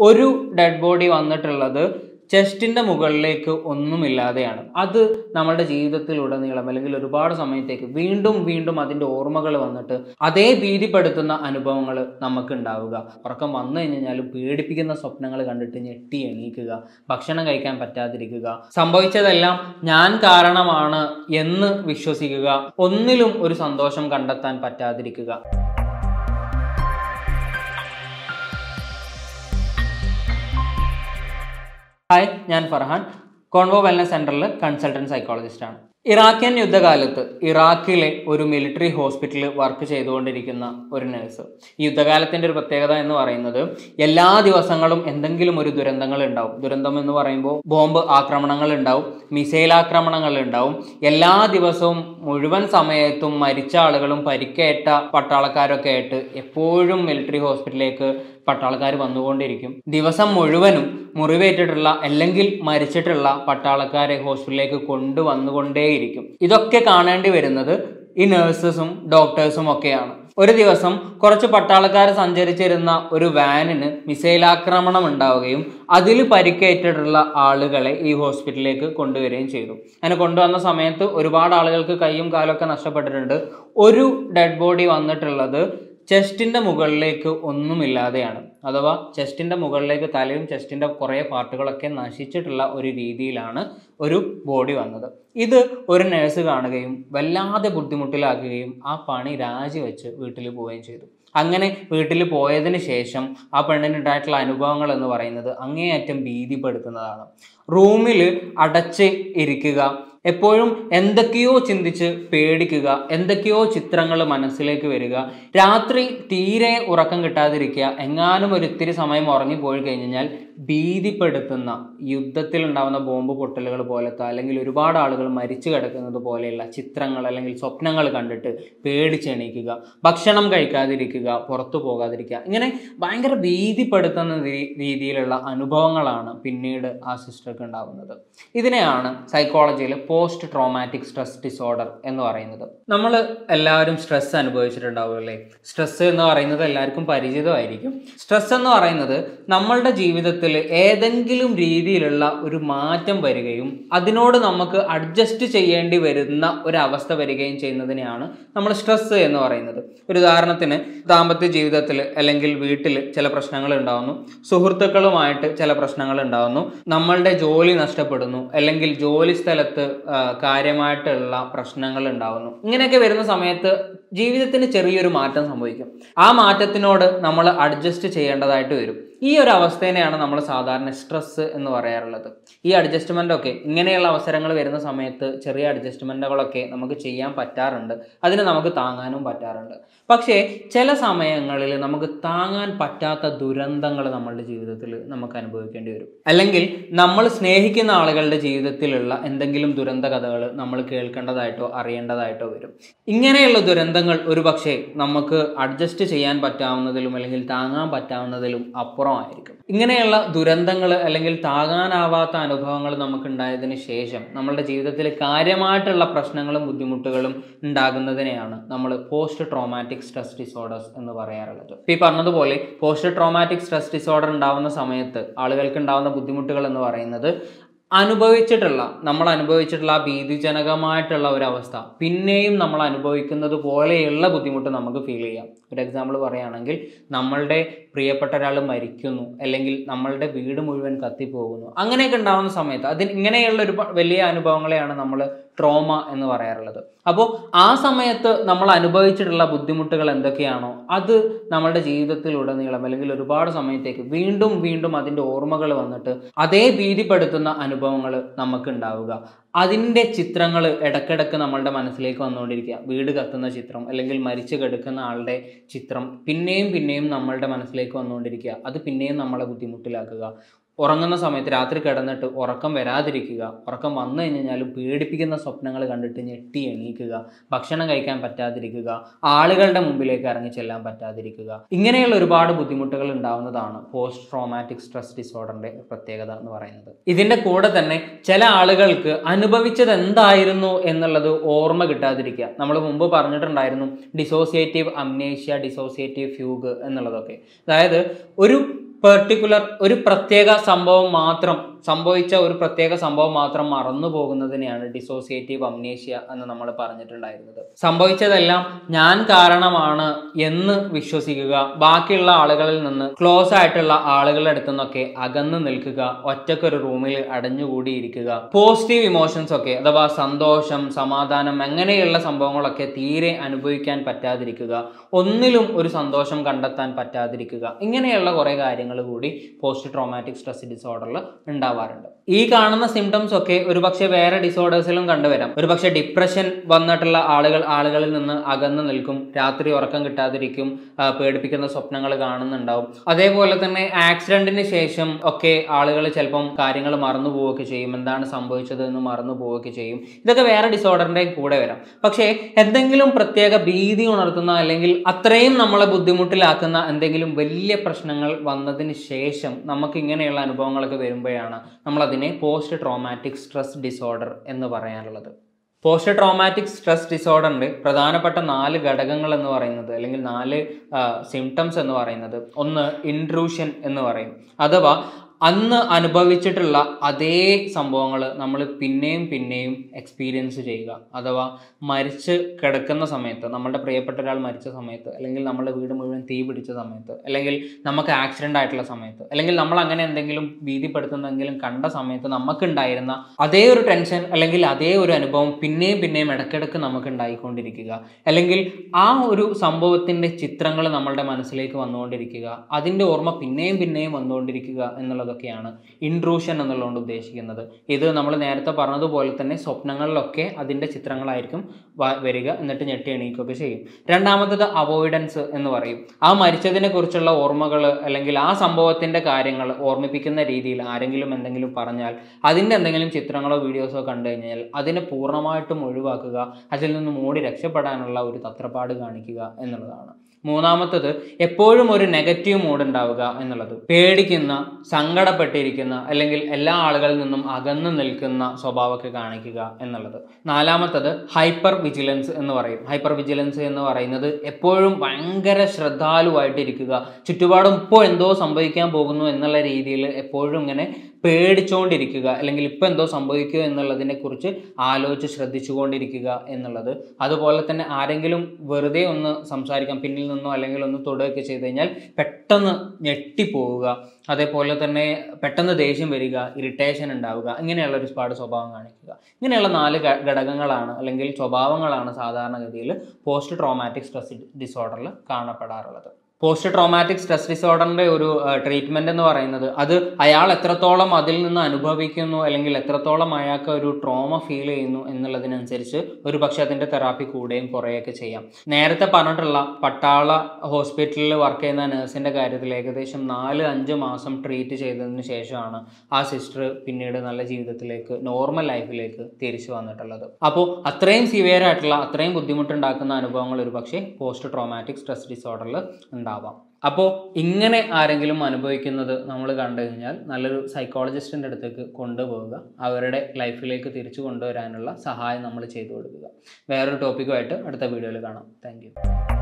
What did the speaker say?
ഒരു dead body വന്നിട്ടുള്ളത് ചെസ്റ്റിന്റെ മുകളിലേക്ക് ഒന്നുമില്ലാതെയാണ് അത് നമ്മുടെ ജീവിതത്തിലുടനീളം അല്ലെങ്കിൽ ഒരുപാട് സമയത്തേക്ക് വീണ്ടും വീണ്ടും അതിന്റെ ഓർമ്മകൾ വന്നിട്ട് അതേ ഭീതിപ്പെടുത്തുന്ന അനുഭവങ്ങൾ നമുക്ക് ഉണ്ടാവുക ഉറക്കം വന്നു കഴിഞ്ഞാലും പേടിപ്പിക്കുന്ന സ്വപ്നങ്ങൾ കണ്ടിട്ട് ഞെട്ടി എണീക്കുക ഭക്ഷണം കഴിക്കാൻ പറ്റാതിരിക്കുക സംഭവിച്ചതെല്ലാം ഞാൻ കാരണമാണ് എന്ന് വിശ്വസിക്കുക ഒന്നിലും ഒരു സന്തോഷം കണ്ടെത്താൻ പറ്റാതിരിക്കുക ഹായ് ഞാൻ ഫർഹാൻ കോൺവോ വെൽനസ് സെന്ററിൽ കൺസൾട്ടന്റ് സൈക്കോളജിസ്റ്റ് ആണ് ഇറാഖ്യൻ യുദ്ധകാലത്ത് ഇറാഖിലെ ഒരു മിലിറ്ററി ഹോസ്പിറ്റലിൽ വർക്ക് ചെയ്തുകൊണ്ടിരിക്കുന്ന ഒരു നഴ്സ് ഈ യുദ്ധകാലത്തിന്റെ ഒരു പ്രത്യേകത എന്ന് പറയുന്നത് എല്ലാ ദിവസങ്ങളും എന്തെങ്കിലും ഒരു ദുരന്തങ്ങൾ ഉണ്ടാവും ദുരന്തം എന്ന് പറയുമ്പോൾ ബോംബ് ആക്രമണങ്ങൾ ഉണ്ടാവും മിസൈൽ ആക്രമണങ്ങൾ ഉണ്ടാവും എല്ലാ ദിവസവും മുഴുവൻ സമയത്തും മരിച്ച ആളുകളും പരിക്കേറ്റ പട്ടാളക്കാരൊക്കെ ആയിട്ട് എപ്പോഴും മിലിറ്ററി ഹോസ്പിറ്റലിലേക്ക് പട്ടാളക്കാർ വന്നുകൊണ്ടിരിക്കും ദിവസം മുഴുവനും മുറിവേറ്റിട്ടുള്ള അല്ലെങ്കിൽ മരിച്ചിട്ടുള്ള പട്ടാളക്കാരെ ഹോസ്പിറ്റലിലേക്ക് കൊണ്ടുവന്നുകൊണ്ടേയിരിക്കും ഇതൊക്കെ കാണേണ്ടി വരുന്നത് ഈ നഴ്സസും ഡോക്ടേഴ്സും ഒക്കെയാണ് ഒരു ദിവസം കുറച്ച് പട്ടാളക്കാർ സഞ്ചരിച്ചിരുന്ന ഒരു വാനിന് മിസൈൽ ആക്രമണം ഉണ്ടാവുകയും അതിൽ പരിക്കേറ്റിട്ടുള്ള ആളുകളെ ഈ ഹോസ്പിറ്റലിലേക്ക് കൊണ്ടുവരികയും ചെയ്തു അങ്ങനെ കൊണ്ടുവന്ന സമയത്ത് ഒരുപാട് ആളുകൾക്ക് കൈയും കാലൊക്കെ നഷ്ടപ്പെട്ടിട്ടുണ്ട് ഒരു ഡെഡ് ബോഡി വന്നിട്ടുള്ളത് ചെസ്റ്റിന്റെ മുകളിലേക്ക് ഒന്നുമില്ലാതെയാണ് അഥവാ ചെസ്റ്റിന്റെ മുകളിലേക്ക് തലയും ചെസ്റ്റിന്റെ കുറേ പാർട്ടുകളൊക്കെ നശിച്ചിട്ടുള്ള ഒരു രീതിയിലാണ് ഒരു ബോഡി വന്നത് ഇത് ഒരു നേഴ്സ് കാണുകയും വല്ലാതെ ബുദ്ധിമുട്ടിലാക്കുകയും ആ പണി രാജിവെച്ച് വീട്ടിൽ പോവുകയും ചെയ്തു അങ്ങനെ വീട്ടിൽ പോയതിന് ശേഷം ആ പെണ്ണിനുണ്ടായിട്ടുള്ള അനുഭവങ്ങൾ എന്ന് പറയുന്നത് അങ്ങേയറ്റം ഭീതിപ്പെടുത്തുന്നതാണ് റൂമിൽ അടച്ച് ഇരിക്കുക എപ്പോഴും എന്തൊക്കെയോ ചിന്തിച്ച് പേടിക്കുക എന്തൊക്കെയോ ചിത്രങ്ങൾ മനസ്സിലേക്ക് വരിക രാത്രി തീരെ ഉറക്കം കിട്ടാതിരിക്കുക എങ്ങാനും ഒരു ഇത്തിരി സമയം ഉറങ്ങിപ്പോയി കഴിഞ്ഞാൽ ഭീതിപ്പെടുത്തുന്ന യുദ്ധത്തിൽ ഉണ്ടാകുന്ന ബോംബ് പൊട്ടലുകൾ പോലത്തെ അല്ലെങ്കിൽ ഒരുപാട് ആളുകൾ മരിച്ചു കിടക്കുന്നത് പോലെയുള്ള ചിത്രങ്ങൾ അല്ലെങ്കിൽ സ്വപ്നങ്ങൾ കണ്ടിട്ട് പേടിച്ചെണീക്കുക ഭക്ഷണം കഴിക്കാതിരിക്കുക പുറത്തു പോകാതിരിക്കുക ഇങ്ങനെ ഭയങ്കര ഭീതിപ്പെടുത്തുന്ന രീ- രീതിയിലുള്ള അനുഭവങ്ങളാണ് പിന്നീട് ആ സിസ്റ്റർക്ക് ഉണ്ടാകുന്നത് ഇതിനെയാണ് സൈക്കോളജിയിൽ പോസ്റ്റ് ട്രോമാറ്റിക് സ്ട്രെസ് ഡിസോർഡർ എന്ന് പറയുന്നത് നമ്മൾ എല്ലാവരും സ്ട്രെസ് അനുഭവിച്ചിട്ടുണ്ടാവുമല്ലേ സ്ട്രെസ് എന്ന് പറയുന്നത് എല്ലാവർക്കും പരിചിതമായിരിക്കും സ്ട്രെസ് എന്ന് പറയുന്നത് നമ്മളുടെ ജീവിതത്തിൽ ഏതെങ്കിലും രീതിയിലുള്ള ഒരു മാറ്റം വരികയും അതിനോട് നമുക്ക് അഡ്ജസ്റ്റ് ചെയ്യേണ്ടി വരുന്ന ഒരു അവസ്ഥ വരികയും ചെയ്യുന്നതിനെയാണ് നമ്മൾ സ്ട്രെസ് എന്ന് പറയുന്നത് ഒരു ഉദാഹരണത്തിന് ദാമ്പത്യ ജീവിതത്തിൽ അല്ലെങ്കിൽ വീട്ടിൽ ചില പ്രശ്നങ്ങൾ ഉണ്ടാവുന്നു സുഹൃത്തുക്കളുമായിട്ട് ചില പ്രശ്നങ്ങൾ ഉണ്ടാവുന്നു നമ്മളുടെ ജോലി നഷ്ടപ്പെടുന്നു അല്ലെങ്കിൽ ജോലി സ്ഥലത്ത് ആ, കാര്യമായിട്ടുള്ള പ്രശ്നങ്ങൾ ഉണ്ടാവുന്നു ഇങ്ങനെയൊക്കെ വരുന്ന സമയത്ത് ജീവിതത്തിന് ചെറിയൊരു മാറ്റം സംഭവിക്കും ആ മാറ്റത്തിനോട് നമ്മൾ അഡ്ജസ്റ്റ് ചെയ്യേണ്ടതായിട്ട് വരും ഈ ഒരു അവസ്ഥേനെയാണ് നമ്മൾ സാധാരണ സ്ട്രെസ് എന്ന് പറയാറുള്ളത് ഈ അഡ്ജസ്റ്റ്മെൻ്റ് ഒക്കെ ഇങ്ങനെയുള്ള അവസരങ്ങൾ വരുന്ന സമയത്ത് ചെറിയ അഡ്ജസ്റ്റ്മെൻറ്റുകളൊക്കെ നമുക്ക് ചെയ്യാൻ പറ്റാറുണ്ട് അതിന് നമുക്ക് താങ്ങാനും പറ്റാറുണ്ട് പക്ഷേ ചില സമയങ്ങളിൽ നമുക്ക് താങ്ങാൻ പറ്റാത്ത ദുരന്തങ്ങൾ നമ്മളുടെ ജീവിതത്തിൽ നമുക്ക് അനുഭവിക്കേണ്ടി വരും അല്ലെങ്കിൽ നമ്മൾ സ്നേഹിക്കുന്ന ആളുകളുടെ ജീവിതത്തിലുള്ള എന്തെങ്കിലും ദുരന്ത കഥകൾ നമ്മൾ കേൾക്കേണ്ടതായിട്ടോ അറിയേണ്ടതായിട്ടോ വരും ഇങ്ങനെയുള്ള ദുരന്തങ്ങൾ ഒരു പക്ഷേ നമുക്ക് അഡ്ജസ്റ്റ് ചെയ്യാൻ പറ്റാവുന്നതിലും അല്ലെങ്കിൽ താങ്ങാൻ പറ്റാവുന്നതിലും അപ്പുറമായിരിക്കും ഇങ്ങനെയുള്ള ദുരന്തങ്ങൾ അല്ലെങ്കിൽ താങ്ങാനാവാത്ത അനുഭവങ്ങൾ നമുക്ക് ഉണ്ടായതിനു ശേഷം നമ്മളുടെ ജീവിതത്തിൽ കാര്യമായിട്ടുള്ള പ്രശ്നങ്ങളും ബുദ്ധിമുട്ടുകളും ഉണ്ടാകുന്നതിനെയാണ് നമ്മൾ പോസ്റ്റ് ട്രോമാറ്റിക് സ്ട്രെസ് ഡിസോർഡേഴ്സ് എന്ന് പറയാറുള്ളത് ഇപ്പൊ ഈ പറഞ്ഞതുപോലെ പോസ്റ്റ് ട്രോമാറ്റിക് സ്ട്രെസ് ഡിസോർഡർ ഉണ്ടാവുന്ന സമയത്ത് ആളുകൾക്ക് ഉണ്ടാവുന്ന ബുദ്ധിമുട്ടുകൾ എന്ന് പറയുന്നത് അനുഭവിച്ചിട്ടുള്ള നമ്മൾ അനുഭവിച്ചിട്ടുള്ള ആ ഭീതിജനകമായിട്ടുള്ള ഒരു അവസ്ഥ പിന്നെയും നമ്മൾ അനുഭവിക്കുന്നത് പോലെയുള്ള ബുദ്ധിമുട്ട് നമുക്ക് ഫീൽ ചെയ്യാം ഒരു എക്സാമ്പിൾ പറയുകയാണെങ്കിൽ നമ്മളുടെ പ്രിയപ്പെട്ട ഒരാൾ മരിക്കുന്നു അല്ലെങ്കിൽ നമ്മളുടെ വീട് മുഴുവൻ കത്തിപ്പോകുന്നു അങ്ങനെയൊക്കെ ഉണ്ടാകുന്ന സമയത്ത് അതിന് ഇങ്ങനെയുള്ള ഒരു പ- വലിയ അനുഭവങ്ങളെയാണ് നമ്മൾ ട്രോമ എന്ന് പറയാറുള്ളത് അപ്പോൾ ആ സമയത്ത് നമ്മൾ അനുഭവിച്ചിട്ടുള്ള ബുദ്ധിമുട്ടുകൾ എന്തൊക്കെയാണോ അത് നമ്മളുടെ ജീവിതത്തിലുടനീളം അല്ലെങ്കിൽ ഒരുപാട് സമയത്തേക്ക് വീണ്ടും വീണ്ടും അതിൻ്റെ ഓർമ്മകൾ വന്നിട്ട് അതേ ഭീതിപ്പെടുത്തുന്ന അനുഭവങ്ങൾ നമുക്ക് ഉണ്ടാവുക അതിൻ്റെ ചിത്രങ്ങൾ ഇടക്കിടക്ക് നമ്മളുടെ മനസ്സിലേക്ക് വന്നുകൊണ്ടിരിക്കുക വീട് കത്തുന്ന ചിത്രം അല്ലെങ്കിൽ മരിച്ചു കിടക്കുന്ന ആളുടെ ചിത്രം പിന്നെയും പിന്നെയും നമ്മളുടെ മനസ്സിലേക്ക് വന്നുകൊണ്ടിരിക്കുക അത് പിന്നെയും നമ്മളെ ബുദ്ധിമുട്ടിലാക്കുക ഉറങ്ങുന്ന സമയത്ത് രാത്രി കിടന്നിട്ട് ഉറക്കം വരാതിരിക്കുക ഉറക്കം വന്നു കഴിഞ്ഞാലും പേടിപ്പിക്കുന്ന സ്വപ്നങ്ങൾ കണ്ടിട്ട് ഞെട്ടി എണീക്കുക ഭക്ഷണം കഴിക്കാൻ പറ്റാതിരിക്കുക ആളുകളുടെ മുമ്പിലേക്ക് ഇറങ്ങി ചെല്ലാൻ പറ്റാതിരിക്കുക ഇങ്ങനെയുള്ള ഒരുപാട് ബുദ്ധിമുട്ടുകൾ ഉണ്ടാവുന്നതാണ് പോസ്റ്റ് ട്രോമാറ്റിക് സ്ട്രെസ് ഡിസോർഡറിന്റെ പ്രത്യേകത എന്ന് പറയുന്നത് ഇതിന്റെ കൂടെ തന്നെ ചില ആളുകൾക്ക് അനുഭവിച്ചത് എന്തായിരുന്നു എന്നുള്ളത് ഓർമ്മ കിട്ടാതിരിക്കുക നമ്മൾ മുമ്പ് പറഞ്ഞിട്ടുണ്ടായിരുന്നു ഡിസോസിയേറ്റീവ് അംനേഷ്യ ഡിസോസിയേറ്റീവ് ഫ്യൂഗ് എന്നുള്ളതൊക്കെ അതായത് ഒരു പെർട്ടിക്കുലർ ഒരു പ്രത്യേക സംഭവം മാത്രം സംഭവിച്ച ഒരു പ്രത്യേക സംഭവം മാത്രം മറന്നു പോകുന്നതിനെയാണ് ഡിസോസിയേറ്റീവ് അമ്നേഷ്യ എന്ന് നമ്മൾ പറഞ്ഞിട്ടുണ്ടായിരുന്നത് സംഭവിച്ചതെല്ലാം ഞാൻ കാരണമാണ് എന്ന് വിശ്വസിക്കുക ബാക്കിയുള്ള ആളുകളിൽ നിന്ന് ക്ലോസ് ആയിട്ടുള്ള ആളുകളുടെ അടുത്തു നിന്നൊക്കെ അകന്നു നിൽക്കുക ഒറ്റക്കൊരു റൂമിൽ അടഞ്ഞുകൂടിയിരിക്കുക പോസിറ്റീവ് ഇമോഷൻസ് ഒക്കെ അഥവാ സന്തോഷം സമാധാനം അങ്ങനെയുള്ള സംഭവങ്ങളൊക്കെ തീരെ അനുഭവിക്കാൻ പറ്റാതിരിക്കുക ഒന്നിലും ഒരു സന്തോഷം കണ്ടെത്താൻ പറ്റാതിരിക്കുക ഇങ്ങനെയുള്ള കുറേ കാര്യങ്ങൾ കൂടി പോസ്റ്റ് ട്രോമാറ്റിക് സ്ട്രെസ് ഡിസോർഡറിൽ ഉണ്ടാവാറുണ്ട് ഈ കാണുന്ന സിംറ്റംസ് ഒക്കെ ഒരുപക്ഷെ വേറെ ഡിസോർഡേഴ്സിലും കണ്ടുവരാം ഒരുപക്ഷെ ഡിപ്രഷൻ വന്നിട്ടുള്ള ആളുകൾ ആളുകളിൽ നിന്ന് അകന്നു നിൽക്കും രാത്രി ഉറക്കം കിട്ടാതിരിക്കും ആ, പേടിപ്പിക്കുന്ന സ്വപ്നങ്ങൾ കാണുന്നുണ്ടാവും അതേപോലെ തന്നെ ആക്സിഡന്റിന് ശേഷം ഒക്കെ ആളുകൾ ചിലപ്പം കാര്യങ്ങൾ മറന്നു പോവുകയൊക്കെ ചെയ്യും എന്താണ് സംഭവിച്ചത് എന്ന് മറന്നു പോവുകയൊക്കെ ചെയ്യും ഇതൊക്കെ വേറെ ഡിസോർഡറിന്റെ കൂടെ വരാം പക്ഷേ എന്തെങ്കിലും പ്രത്യേക ഭീതി ഉണർത്തുന്ന അല്ലെങ്കിൽ അത്രയും നമ്മളെ ബുദ്ധിമുട്ടിലാക്കുന്ന എന്തെങ്കിലും വലിയ പ്രശ്നങ്ങൾ വന്നതിന് ശേഷം നമുക്ക് ഇങ്ങനെയുള്ള അനുഭവങ്ങളൊക്കെ വരുമ്പോഴാണ് നമ്മളതിനെ പോസ്റ്റ് ട്രോമാറ്റിക് സ്ട്രെസ് ഡിസോർഡർ എന്ന് പറയാനുള്ളത് പോസ്റ്റ് ട്രോമാറ്റിക് സ്ട്രെസ് ഡിസോർഡറിൻ്റെ പ്രധാനപ്പെട്ട നാല് ഘടകങ്ങൾ എന്ന് പറയുന്നത് അല്ലെങ്കിൽ നാല് സിംറ്റംസ് എന്ന് പറയുന്നത് ഒന്ന് ഇൻട്രൂഷൻ എന്ന് പറയും അഥവാ അന്ന് അനുഭവിച്ചിട്ടുള്ള അതേ സംഭവങ്ങൾ നമ്മൾ പിന്നെയും പിന്നെയും എക്സ്പീരിയൻസ് ചെയ്യുക അഥവാ മരിച്ച് കിടക്കുന്ന സമയത്ത് നമ്മുടെ പ്രിയപ്പെട്ട ഒരാൾ മരിച്ച സമയത്ത് അല്ലെങ്കിൽ നമ്മുടെ വീട് മുഴുവൻ തീ പിടിച്ച സമയത്ത് അല്ലെങ്കിൽ നമുക്ക് ആക്സിഡൻ്റ് ആയിട്ടുള്ള സമയത്ത് അല്ലെങ്കിൽ നമ്മൾ അങ്ങനെ എന്തെങ്കിലും ഭീതിപ്പെടുത്തുന്നെങ്കിലും കണ്ട സമയത്ത് നമുക്കുണ്ടായിരുന്ന അതേ ഒരു ടെൻഷൻ അല്ലെങ്കിൽ അതേ ഒരു അനുഭവം പിന്നെയും പിന്നെയും ഇടയ്ക്കിടയ്ക്ക് നമുക്ക് ഉണ്ടായിക്കൊണ്ടിരിക്കുക അല്ലെങ്കിൽ ആ ഒരു സംഭവത്തിൻ്റെ ചിത്രങ്ങൾ നമ്മളുടെ മനസ്സിലേക്ക് വന്നുകൊണ്ടിരിക്കുക അതിൻ്റെ ഓർമ്മ പിന്നെയും പിന്നെയും വന്നുകൊണ്ടിരിക്കുക എന്നുള്ളതൊക്കെയാണ് ഇൻട്രൂഷൻ എന്നുള്ളതുകൊണ്ട് ഉദ്ദേശിക്കുന്നത് ഇത് നമ്മൾ നേരത്തെ പറഞ്ഞതുപോലെ തന്നെ സ്വപ്നങ്ങളിലൊക്കെ അതിൻ്റെ ചിത്രങ്ങളായിരിക്കും വ- വരിക എന്നിട്ട് ഞെട്ടി എണീക്കുകയൊക്കെ ചെയ്യും രണ്ടാമത്തത് അവോയ്ഡൻസ് എന്ന് പറയും ആ മരിച്ചതിനെ കുറിച്ചുള്ള ഓർമ്മകൾ അല്ലെങ്കിൽ ആ സംഭവത്തിൻ്റെ കാര്യങ്ങൾ ഓർമ്മിപ്പിക്കുന്ന രീതിയിൽ ആരെങ്കിലും എന്തെങ്കിലും പറഞ്ഞാൽ അതിൻ്റെ എന്തെങ്കിലും ചിത്രങ്ങളോ വീഡിയോസോ കണ്ടു കഴിഞ്ഞാൽ അതിനെ പൂർണ്ണമായിട്ടും ഒഴിവാക്കുക അതിൽ നിന്ന് മൂടി രക്ഷപ്പെടാനുള്ള ഒരു തത്രപ്പാട് കാണിക്കുക എന്നുള്ളതാണ് മൂന്നാമത്തത് എപ്പോഴും ഒരു നെഗറ്റീവ് മൂഡ് ഉണ്ടാവുക എന്നുള്ളത് പേടിക്കുന്ന സങ്കടപ്പെട്ടിരിക്കുന്ന അല്ലെങ്കിൽ എല്ലാ ആളുകളിൽ നിന്നും അകന്നു നിൽക്കുന്ന സ്വഭാവമൊക്കെ കാണിക്കുക എന്നുള്ളത് നാലാമത്തത് ഹൈപ്പർ വിജിലൻസ് എന്ന് പറയും ഹൈപ്പർ വിജിലൻസ് എന്ന് പറയുന്നത് എപ്പോഴും ഭയങ്കര ശ്രദ്ധാലുവായിട്ടിരിക്കുക ചുറ്റുപാടും ഇപ്പോൾ എന്തോ സംഭവിക്കാൻ പോകുന്നു എന്നുള്ള രീതിയിൽ എപ്പോഴും ഇങ്ങനെ പേടിച്ചുകൊണ്ടിരിക്കുക അല്ലെങ്കിൽ ഇപ്പം എന്തോ സംഭവിക്കുക എന്നുള്ളതിനെ കുറിച്ച് ആലോചിച്ച് ശ്രദ്ധിച്ചുകൊണ്ടിരിക്കുക എന്നുള്ളത് അതുപോലെ തന്നെ ആരെങ്കിലും വെറുതെ ഒന്ന് സംസാരിക്കാം പിന്നിൽ നിന്നോ അല്ലെങ്കിൽ ഒന്ന് തൊടുകയൊക്കെ ചെയ്ത് കഴിഞ്ഞാൽ പെട്ടെന്ന് ഞെട്ടിപ്പോവുക അതേപോലെ തന്നെ പെട്ടെന്ന് ദേഷ്യം വരിക ഇറിറ്റേഷൻ ഉണ്ടാവുക ഇങ്ങനെയുള്ള ഒരു ഒരുപാട് സ്വഭാവം കാണിക്കുക ഇങ്ങനെയുള്ള നാല് ഘ- ഘടകങ്ങളാണ് അല്ലെങ്കിൽ സ്വഭാവങ്ങളാണ് സാധാരണഗതിയിൽ പോസ്റ്റ് ട്രോമാറ്റിക് സ്ട്രെസ് ഡിസോർഡറിൽ കാണപ്പെടാറുള്ളത് പോസ്റ്റ് ട്രോമാറ്റിക് സ്ട്രെസ് ഡിസോർഡറിന്റെ ഒരു ട്രീറ്റ്മെന്റ് എന്ന് പറയുന്നത് അത് അയാൾ എത്രത്തോളം അതിൽ നിന്ന് അനുഭവിക്കുന്നു അല്ലെങ്കിൽ എത്രത്തോളം അയാൾക്ക് ഒരു ട്രോമ ഫീൽ ചെയ്യുന്നു എന്നുള്ളതിനനുസരിച്ച് ഒരു പക്ഷെ അതിന്റെ തെറാപ്പി കൂടുകയും കുറയുകയൊക്കെ ചെയ്യാം നേരത്തെ പറഞ്ഞിട്ടുള്ള പട്ടാള ഹോസ്പിറ്റലിൽ വർക്ക് ചെയ്യുന്ന നഴ്സിന്റെ കാര്യത്തിൽ ഏകദേശം നാല് അഞ്ച് മാസം ട്രീറ്റ് ചെയ്തതിന് ശേഷമാണ് ആ സിസ്റ്റർ പിന്നീട് നല്ല ജീവിതത്തിലേക്ക് നോർമൽ ലൈഫിലേക്ക് തിരിച്ചു വന്നിട്ടുള്ളത് അപ്പോൾ അത്രയും സിവിയർ ആയിട്ടുള്ള അത്രയും ബുദ്ധിമുട്ടുണ്ടാക്കുന്ന അനുഭവങ്ങൾ ഒരു പക്ഷേ പോസ്റ്റ് ട്രോമാറ്റിക് സ്ട്രെസ് ഡിസോർഡറിൽ ഉണ്ടാവാം അപ്പോൾ ഇങ്ങനെ ആരെങ്കിലും അനുഭവിക്കുന്നത് നമ്മൾ കണ്ടു കഴിഞ്ഞാൽ നല്ലൊരു സൈക്കോളജിസ്റ്റിൻ്റെ അടുത്തേക്ക് കൊണ്ടുപോവുക അവരുടെ ലൈഫിലേക്ക് തിരിച്ചു കൊണ്ടുവരാനുള്ള സഹായം നമ്മൾ ചെയ്തു കൊടുക്കുക വേറൊരു ടോപ്പിക്കുമായിട്ട് അടുത്ത വീഡിയോയിൽ കാണാം താങ്ക്